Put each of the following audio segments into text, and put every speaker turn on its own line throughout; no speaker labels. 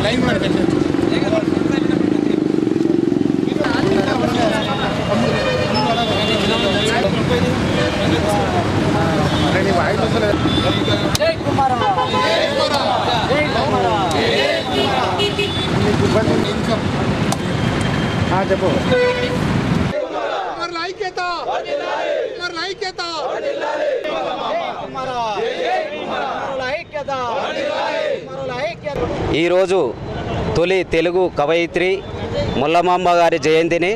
line పడకండి
చెప్పు
మరి ఐక్యత మరి ఐక్యత
ఈరోజు తొలి తెలుగు కవయిత్రి ముల్లమాంబ గారి జయంతిని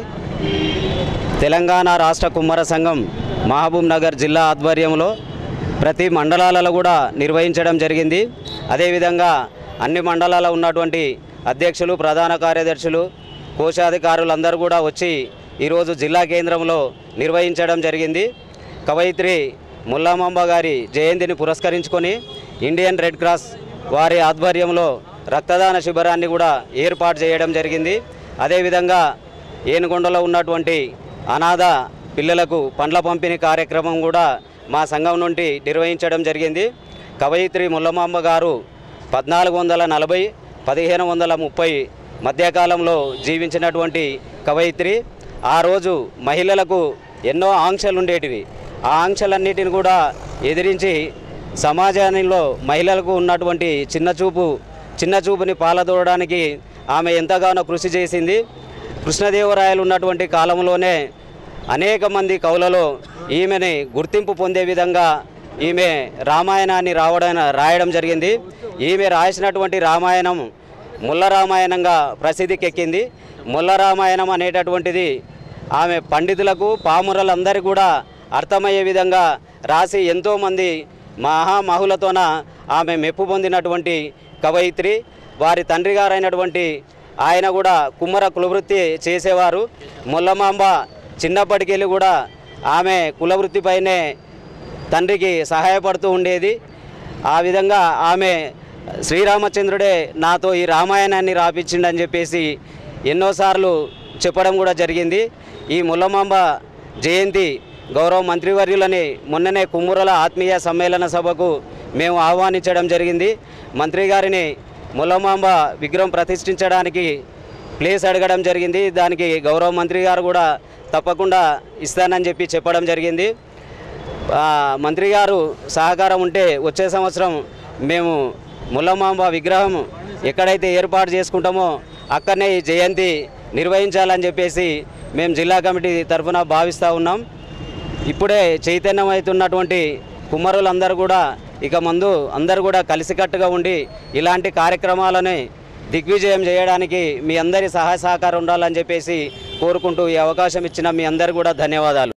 తెలంగాణ రాష్ట్ర కుమ్మర సంఘం మహబూబ్ నగర్ జిల్లా ఆధ్వర్యంలో ప్రతి మండలాలలో కూడా నిర్వహించడం జరిగింది అదేవిధంగా అన్ని మండలాల్లో ఉన్నటువంటి అధ్యక్షులు ప్రధాన కార్యదర్శులు కోశాధికారులందరూ కూడా వచ్చి ఈరోజు జిల్లా కేంద్రంలో నిర్వహించడం జరిగింది కవయిత్రి ముల్లామాంబ గారి జయంతిని పురస్కరించుకొని ఇండియన్ రెడ్ క్రాస్ వారి ఆధ్వర్యంలో రక్తదాన శిబిరాన్ని కూడా ఏర్పాటు చేయడం జరిగింది అదేవిధంగా ఏనుగొండలో ఉన్నటువంటి అనాథ పిల్లలకు పండ్ల పంపిణీ కార్యక్రమం కూడా మా సంఘం నుండి నిర్వహించడం జరిగింది కవయిత్రి ముల్లమాంబ గారు పద్నాలుగు వందల నలభై పదిహేను వందల ముప్పై మధ్యకాలంలో జీవించినటువంటి కవయిత్రి ఆ రోజు మహిళలకు ఎన్నో ఆంక్షలు ఉండేటివి ఆ ఆంక్షలన్నిటిని కూడా ఎదిరించి సమాజంలో మహిళలకు ఉన్నటువంటి చిన్న చూపు చిన్న చూపుని పాలదోడడానికి ఆమె ఎంతగానో కృషి చేసింది కృష్ణదేవరాయలు ఉన్నటువంటి కాలంలోనే అనేక మంది కవులలో ఈమెని గుర్తింపు పొందే విధంగా ఈమె రామాయణాన్ని రావడం రాయడం జరిగింది ఈమె రాసినటువంటి రామాయణం ముల్ల రామాయణంగా ప్రసిద్ధికెక్కింది ముల్ల రామాయణం అనేటటువంటిది ఆమె పండితులకు పామురలందరికీ కూడా అర్థమయ్యే విధంగా రాసి ఎంతోమంది మహామహులతోన ఆమె మెప్పు పొందినటువంటి కవయిత్రి వారి తండ్రి గారైనటువంటి ఆయన కూడా కుమ్మర కులవృత్తి చేసేవారు ముల్లమాంబ చిన్నప్పటికెళ్ళి కూడా ఆమె కులవృత్తిపైనే తండ్రికి సహాయపడుతూ ఉండేది ఆ విధంగా ఆమె శ్రీరామచంద్రుడే నాతో ఈ రామాయణాన్ని రాపించిండని చెప్పేసి ఎన్నోసార్లు చెప్పడం కూడా జరిగింది ఈ ముల్లమాంబ జయంతి గౌరవ మంత్రివర్యులని మొన్ననే కుమ్మురల ఆత్మీయ సమ్మేళన సభకు మేము ఆహ్వానించడం జరిగింది మంత్రి గారిని ముల్లమాంబ విగ్రహం ప్రతిష్ఠించడానికి ప్లేస్ అడగడం జరిగింది దానికి గౌరవ మంత్రి గారు కూడా తప్పకుండా ఇస్తానని చెప్పి చెప్పడం జరిగింది ఆ, మంత్రి గారు సహకారం ఉంటే వచ్చే సంవత్సరం మేము ముల్లమాంబ విగ్రహం ఎక్కడైతే ఏర్పాటు చేసుకుంటామో అక్కడనే ఈ జయంతి నిర్వహించాలని చెప్పేసి మేము జిల్లా కమిటీ తరఫున భావిస్తూ ఉన్నాం ఇప్పుడే చైతన్యమవుతున్నటువంటి కుమ్మరులందరూ కూడా ఇక ముందు అందరూ కూడా కలిసికట్టుగా ఉండి ఇలాంటి కార్యక్రమాలని దిగ్విజయం చేయడానికి మీ అందరి సహాయ సహకారం ఉండాలని చెప్పేసి కోరుకుంటూ ఈ అవకాశం ఇచ్చిన మీ అందరు కూడా ధన్యవాదాలు